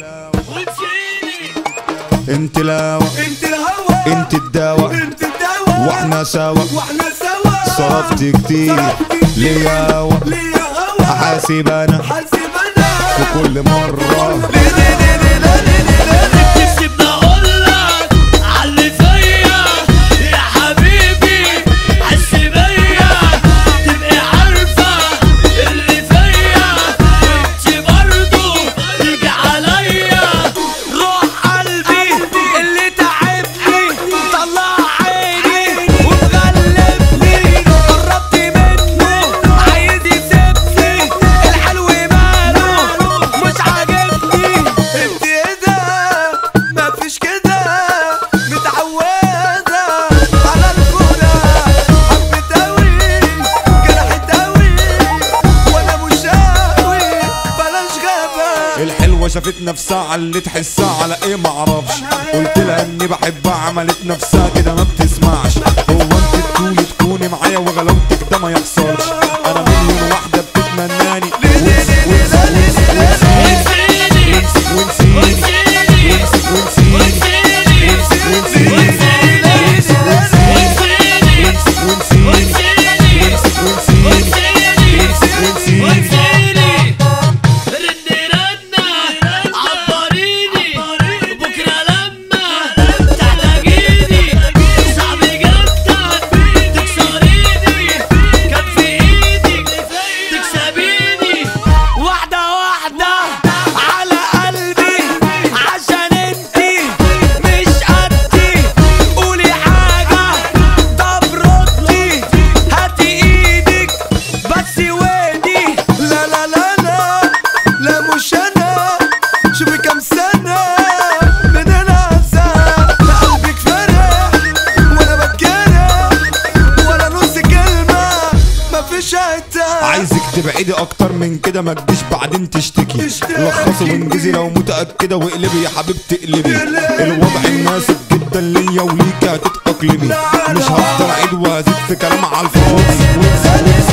انت لاوة انت الهوى انت الدواء انت الدواء واحنا سوا واحنا سوا صرفت كتير لياوة ليه هوى حاسب انا حاسب انا في كل مرة ليه ليه ليه ليه ليه ليه ليه ليه سيبني اقولك عاللي فيا يا حبيبي حس بيا تبقي عارفة اللي فيا وانت برضو تيجي عليا روح قلبي اللي تعبني طلع عيني ومغلبني قربت منه عايز يسيبني الحلو ماله مش عاجبني انت ايه ده مفيش كده متعودة على الكورة حبت اوي جرحت اوي وانا مش قوي بلاش غابة الحلوة شافت نفسها على اللي تحسها على ايه معرفش قلت لها اني بحبها عملت نفسها كده ما بتسمعش هو انت تقولي تكوني معايا وغلاوتك ده ما يحصلش انا مليون واحدة بتتمناني وانسيني ونسيني وانسيني ونسيني وانسيني وانسيني ونسيني وانسيني ردي ردنا عبريني بكرة لما تحتاجيني صعب جدا تكسريني كان في ايدك تكسبيني واحدة واحدة على قلبي عشان انتي مش قدي قولي حاجة طب ردي هاتي ايدك بس وادي لا لا لا لا لا مش انا شوفي كام سنة من العذاب قلبك فرح وانا بتجرح ولا نص كلمة مفيش عتاب عايزك تبعدي اكتر من كده ما تجيش بعدين تشتكي تشتكي. لخصي وانجزي لو متأكدة واقلبي يا حبيبتي اقلبي الوضع مناسب جدا ليا وليكي هتتأقلمي مش هفضل اعيد وازيد في كلام على الفاضي